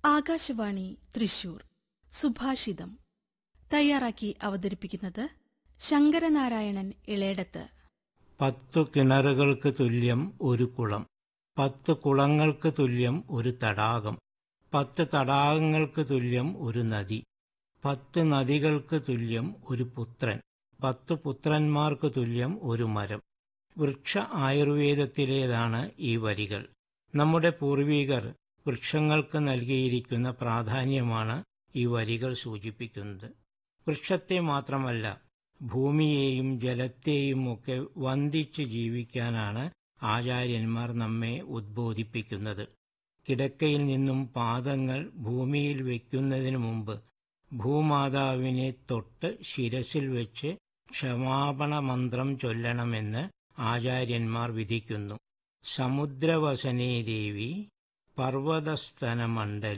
ആകാശവാണി തൃശൂർ സുഭാഷിതം തയ്യാറാക്കി അവതരിപ്പിക്കുന്നത് ശങ്കരനാരായണൻ ഇളേടത്ത് പത്തു കിണറുകൾക്ക് തുല്യം ഒരു കുളം പത്ത് കുളങ്ങൾക്ക് തുല്യം ഒരു തടാകം പത്ത് തടാകങ്ങൾക്ക് തുല്യം ഒരു നദി പത്ത് നദികൾക്ക് തുല്യം ഒരു പുത്രൻ പത്ത് പുത്രന്മാർക്ക് തുല്യം ഒരു മരം വൃക്ഷ ആയുർവേദത്തിലേതാണ് ഈ വരികൾ നമ്മുടെ പൂർവികർ വൃക്ഷങ്ങൾക്ക് നൽകിയിരിക്കുന്ന പ്രാധാന്യമാണ് ഈ വരികൾ സൂചിപ്പിക്കുന്നത് വൃക്ഷത്തെ മാത്രമല്ല ഭൂമിയെയും ജലത്തെയും ഒക്കെ വന്ദിച്ച് ജീവിക്കാനാണ് ആചാര്യന്മാർ നമ്മെ ഉദ്ബോധിപ്പിക്കുന്നത് കിടക്കയിൽ നിന്നും പാദങ്ങൾ ഭൂമിയിൽ വയ്ക്കുന്നതിനു മുമ്പ് ഭൂമാതാവിനെ തൊട്ട് ശിരസിൽ വെച്ച് ക്ഷമാപണ മന്ത്രം ചൊല്ലണമെന്ന് ആചാര്യന്മാർ വിധിക്കുന്നു സമുദ്രവസനേ ദേവി പർവ്വതസ്തനമണ്ഡലി